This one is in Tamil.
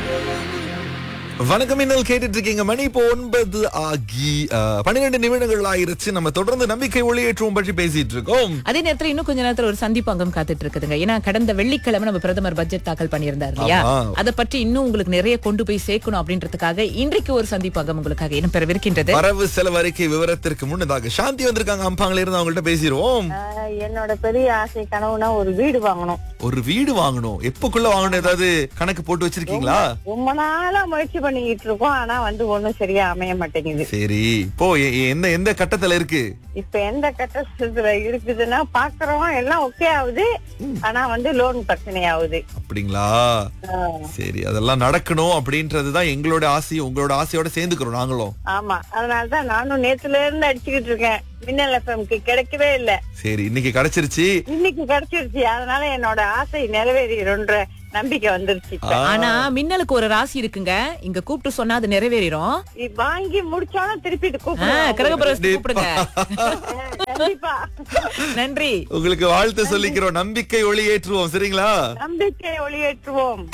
வணக்கம் இன்னல் கேட்டுட்டு இருக்கீங்க மணி இப்போ ஒன்பது ஆகி அஹ், பன்னிரெண்டு நிமிடங்கள் ஆயிருச்சு நம்ம தொடர்ந்து நம்பிக்கை ஒளியேற்றுவோம் பற்றி பேசிட்டு இருக்கோம் அதே நேரத்துல இன்னும் கொஞ்ச நேரத்துல ஒரு சந்திப்பு அங்கம் காத்துட்டு இருக்குதுங்க ஏன்னா கடந்த வெள்ளிக்கிழமை நம்ம பிரதமர் பட்ஜெட் தாக்கல் பண்ணியிருந்தார் இல்லையா ஆமா. அதை பற்றி இன்னும் உங்களுக்கு நிறைய கொண்டு போய் சேர்க்கணும் அப்படின்றதுக்காக இன்றைக்கு ஒரு சந்திப்பு அங்கம் உங்களுக்காக இடம்பெறவிருக்கின்றது வரவு செலவு அறிக்கை விவரத்திற்கு முன்னதாக சாந்தி வந்திருக்காங்க அம்பாங்கல இருந்து அவங்கள்ட்ட பேசிடுவோம் ஆஹ் என்னோட பெரிய ஆசை கனவுனா ஒரு வீடு வாங்கணும் ஒரு வீடு வாங்கணும் எப்பக்குள்ள வாங்கணும் ஏதாவது கணக்கு போட்டு வச்சிருக்கீங்களா ரொம்ப நாளா முயற்சி பண்ணிக்கிட்டு இருக்கோம் ஆனா வந்து ஒண்ணும் சரியா அமைய மாட்டேங்குது சரி இப்போ எ- எ- எந்த எந்த கட்டத்துல இருக்கு இப்ப எந்த கட்டத்துல இருக்குதுன்னா பாக்குறோம் எல்லாம் ஓகே ஆகுது ஆனா வந்து லோன் பிரச்சனை ஆகுது அப்படிங்களா ஆஹ் சரி அதெல்லாம் நடக்கணும் அப்படின்றதுதான் எங்களோட ஆசையும் உங்களோட ஆசையோட சேர்ந்துக்கிறோம் நாங்களும் ஆமா அதனாலதான் நானும் நேத்துல இருந்து அடிச்சுக்கிட்டு இருக்கேன் மின்னல் எஃப்எம்க்கு கிடைக்கவே இல்ல சரி இன்னைக்கு கிடைச்சிருச்சு இன்னைக்கு கிடைச்சிருச்சு அதனால என்னோட ஆசை நிறைவேறிடும்ன்ற நம்பிக்கை வந்துருச்சு இப்ப. ஆனா மின்னலுக்கு ஒரு ராசி இருக்குங்க இங்க கூப்பிட்டு சொன்னா அது நிறைவேறிடும் இது வாங்கி முடிச்சோன்னா திருப்பி இது ஆ, கூப்பிடுவோம் கிரகப்பிரவேசத்துக்கு கூப்பிடுங்க கண்டிப்பா நன்றி உங்களுக்கு வாழ்த்து சொல்லிக்கிறோம் நம்பிக்கை ஒளி ஏற்றுவோம் சரிங்களா நம்பிக்கை ஒளியேற்றுவோம்